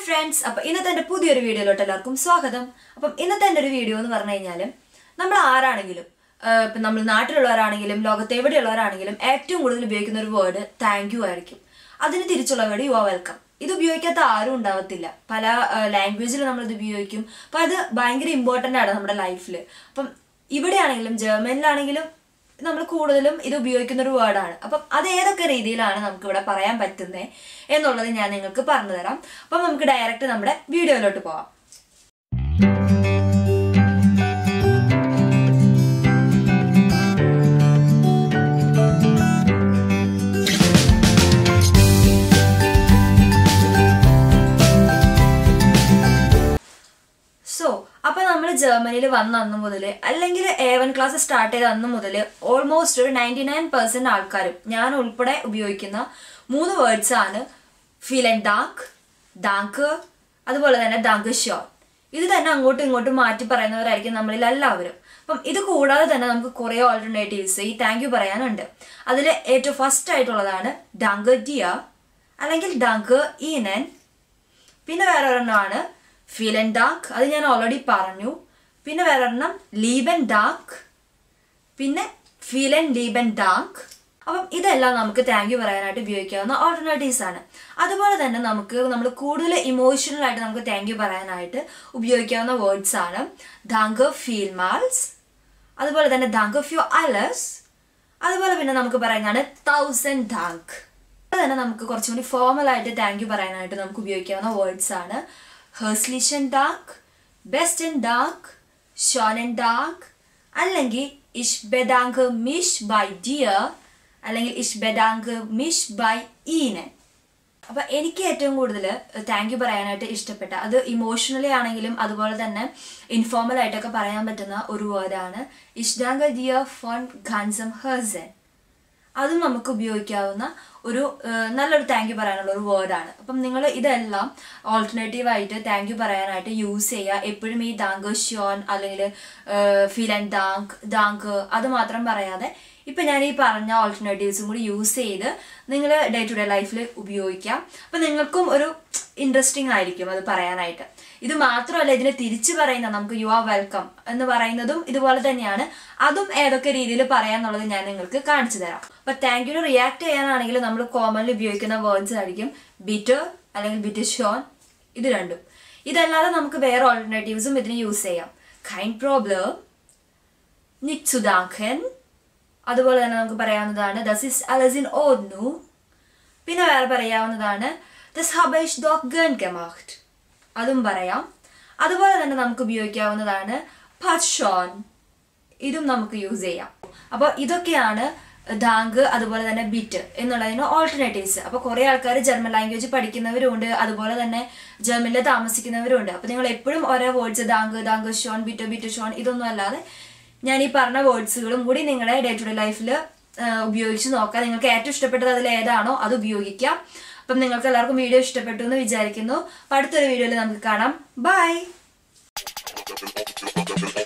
friends അപ്പൊ ഇന്നത്തെ എന്റെ പുതിയൊരു വീഡിയോയിലോട്ട് എല്ലാവർക്കും സ്വാഗതം അപ്പം ഇന്നത്തെ എന്റെ ഒരു വീഡിയോ എന്ന് പറഞ്ഞു കഴിഞ്ഞാല് നമ്മൾ ആരാണെങ്കിലും ആഹ് ഇപ്പൊ നമ്മൾ നാട്ടിലുള്ളവരാണെങ്കിലും ലോകത്ത് എവിടെയുള്ളവരാണെങ്കിലും ഏറ്റവും കൂടുതൽ ഉപയോഗിക്കുന്ന ഒരു വേർഡ് താങ്ക് യു ആയിരിക്കും അതിന് തിരിച്ചുള്ള വേർഡ് യു ആർ വെൽക്കം ഇത് ഉപയോഗിക്കാത്ത ആരും ഉണ്ടാവത്തില്ല പല ലാംഗ്വേജിൽ നമ്മൾ ഇത് ഉപയോഗിക്കും അപ്പൊ അത് ഭയങ്കര ഇമ്പോർട്ടന്റ് ആണ് നമ്മുടെ ലൈഫിൽ അപ്പം ഇവിടെയാണെങ്കിലും ജർമ്മനിലാണെങ്കിലും നമ്മൾ കൂടുതലും ഇത് ഉപയോഗിക്കുന്ന ഒരു വേർഡാണ് അപ്പം അത് ഏതൊക്കെ രീതിയിലാണ് നമുക്ക് ഇവിടെ പറയാൻ പറ്റുന്നത് എന്നുള്ളത് ഞാൻ നിങ്ങൾക്ക് പറഞ്ഞു തരാം അപ്പം നമുക്ക് ഡയറക്റ്റ് നമ്മുടെ വീഡിയോയിലോട്ട് പോവാം സോ അപ്പൊ നമ്മൾ ജർമ്മനിയിൽ വന്ന അന്ന് മുതൽ അല്ലെങ്കിൽ എ വൺ ക്ലാസ് സ്റ്റാർട്ട് ചെയ്ത അന്ന് മുതൽ ഓൾമോസ്റ്റ് ഒരു നയൻറ്റി നയൻ പെർസെന്റ് ആൾക്കാരും ഞാൻ ഉൾപ്പെടെ ഉപയോഗിക്കുന്ന മൂന്ന് വേർഡ്സ് ആണ് ഫീൽ ആൻഡ് ഡാക്ക് ഡാങ്ക് അതുപോലെ തന്നെ ഡാങ്ക് ഷോർ ഇത് തന്നെ അങ്ങോട്ടും ഇങ്ങോട്ടും മാറ്റി പറയുന്നവരായിരിക്കും നമ്മളിൽ എല്ലാവരും അപ്പം ഇത് കൂടാതെ തന്നെ നമുക്ക് കുറേ ഓൾട്ടർനേറ്റീവ്സ് ഈ താങ്ക് യു പറയാനുണ്ട് അതിൽ ഏറ്റവും ഫസ്റ്റ് ആയിട്ടുള്ളതാണ് ഡാങ്ക് ഡിയ അല്ലെങ്കിൽ ഡാങ്ക് ഈനൻ പിന്നെ വേറെ ഒരെണ്ണമാണ് ഫീലൻ ഡാർക്ക് അത് ഞാൻ ഓൾറെഡി പറഞ്ഞു പിന്നെ വേറെ ഒരെണ്ണം ലീബൻ ഡാർക്ക് പിന്നെ ഫീലൻ ലീബൻ ഡാർക്ക് അപ്പം ഇതെല്ലാം നമുക്ക് താങ്ക് യു പറയാനായിട്ട് ഉപയോഗിക്കാവുന്ന ഓൾട്ടർനേറ്റീവ്സ് ആണ് അതുപോലെ തന്നെ നമുക്ക് നമ്മൾ കൂടുതൽ ഇമോഷണൽ ആയിട്ട് നമുക്ക് താങ്ക് യു പറയാനായിട്ട് ഉപയോഗിക്കാവുന്ന വേർഡ്സ് ആണ് ദാങ്ക് ഫീൽ മാൽസ് അതുപോലെ തന്നെ ദാങ്ക് ഫ്യൂ അലസ് അതുപോലെ പിന്നെ നമുക്ക് പറയുന്നതാണ് തൗസൻഡ് ഡാങ്ക് അത് തന്നെ നമുക്ക് കുറച്ചും കൂടി ഫോമൽ ആയിട്ട് താങ്ക് യു പറയാനായിട്ട് നമുക്ക് ഉപയോഗിക്കാവുന്ന വേർഡ്സ് ആണ് ഹേഴ്സ്ലിഷൻ ഡാർക്ക് ബെസ്റ്റ് ആൻഡ് ഡാർക്ക് ഷോൺ ആൻഡ് ഡാർക്ക് അല്ലെങ്കിൽ ഇഷ് ബെദാങ്ക് മിഷ് ബൈ ഡിയർ അല്ലെങ്കിൽ ഇഷ് ബെദാങ്ക് മിഷ് ബൈ ഈനൻ അപ്പൊ എനിക്ക് ഏറ്റവും കൂടുതൽ താങ്ക് യു പറയാനായിട്ട് ഇഷ്ടപ്പെട്ട അത് ഇമോഷണലി ആണെങ്കിലും അതുപോലെ തന്നെ ഇൻഫോർമൽ ആയിട്ടൊക്കെ പറയാൻ പറ്റുന്ന ഒരു വേർഡാണ് ഇഷ്ടാങ്ക ദിയ ഫോൺ ഖാൻസം ഹേഴ്സൻ അതും നമുക്ക് ഉപയോഗിക്കാവുന്ന ഒരു ഏഹ്, നല്ലൊരു താങ്ക് യു പറയാനുള്ള ഒരു വേർഡാണ് അപ്പം നിങ്ങൾ ഇതെല്ലാം ഓൾട്ടർനേറ്റീവ് ആയിട്ട് താങ്ക് യു പറയാനായിട്ട് യൂസ് ചെയ്യുക എപ്പോഴും ഈ ദാങ്ക് ഷ്യോൺ അല്ലെങ്കിൽ ഫീൽ ആൻഡ് ദാങ്ക് ദാങ്ക് അത് മാത്രം പറയാതെ ഇപ്പൊ ഞാൻ ഈ പറഞ്ഞ ഓൾട്ടർനേറ്റീവ്സും കൂടി യൂസ് ചെയ്ത് നിങ്ങൾ ഡേ ടു ഡേ ലൈഫിൽ ഉപയോഗിക്കാം അപ്പൊ നിങ്ങൾക്കും ഒരു ഇൻട്രസ്റ്റിംഗ് ആയിരിക്കും അത് പറയാനായിട്ട് ഇത് മാത്രമല്ല ഇതിനെ തിരിച്ചു പറയുന്ന നമുക്ക് യു ആർ വെൽക്കം എന്ന് പറയുന്നതും ഇതുപോലെ തന്നെയാണ് അതും ഏതൊക്കെ രീതിയിൽ പറയാന്നുള്ളത് ഞാൻ നിങ്ങൾക്ക് കാണിച്ചു തരാം അപ്പൊ താങ്ക് യു റിയാക്ട് ചെയ്യാനാണെങ്കിൽ നമ്മൾ കോമൺലി ഉപയോഗിക്കുന്ന വേർഡ്സ് ആയിരിക്കും ബിറ്റർ അല്ലെങ്കിൽ ബിറ്റർ ഷോൺ ഇത് രണ്ടും ഇതല്ലാതെ നമുക്ക് വേറെ ഓൾട്ടർനേറ്റീവ്സും ഇതിന് യൂസ് ചെയ്യാം കൈൻ പ്രോബ്ലം നിക് സുദാഖൻ അതുപോലെ തന്നെ നമുക്ക് പറയാവുന്നതാണ് ദസ് ഇസ് അലസിൻ ഓദ്നു പിന്നെ വേറെ പറയാവുന്നതാണ് ദസ് ഹബ ഇഷ് ഡോക് ഗൺ ഗമാഹ്റ്റ് അതും പറയാം അതുപോലെ തന്നെ നമുക്ക് ഉപയോഗിക്കാവുന്നതാണ് പർഷോൺ ഇതും നമുക്ക് യൂസ് ചെയ്യാം അപ്പോൾ ഇതൊക്കെയാണ് ദാങ്ക് അതുപോലെ തന്നെ ബിറ്റ് എന്നുള്ളതിന് ഓൾട്ടർനേറ്റീവ്സ് അപ്പോൾ കുറേ ആൾക്കാർ ജർമ്മൻ ലാംഗ്വേജ് പഠിക്കുന്നവരുണ്ട് അതുപോലെ തന്നെ ജർമ്മനിൽ താമസിക്കുന്നവരുണ്ട് അപ്പോൾ നിങ്ങൾ എപ്പോഴും ഓരോ വേർഡ്സ് ദാങ്ക് ദാങ്ക് ഷോൺ ബിറ്റ് ബിറ്റ് ഷോൺ ഇതൊന്നും അല്ലാതെ ഞാൻ ഈ പറഞ്ഞ വേർഡ്സുകളും കൂടി നിങ്ങളുടെ ഡേ ടു ഡേ ലൈഫിൽ ഉപയോഗിച്ച് നോക്കാം നിങ്ങൾക്ക് ഏറ്റവും ഇഷ്ടപ്പെട്ടത് അതിൽ ഏതാണോ അത് ഉപയോഗിക്കാം അപ്പം നിങ്ങൾക്ക് എല്ലാവർക്കും വീഡിയോ ഇഷ്ടപ്പെട്ടു എന്ന് വിചാരിക്കുന്നു അപ്പം അടുത്തൊരു വീഡിയോയിൽ നമുക്ക് കാണാം ബൈ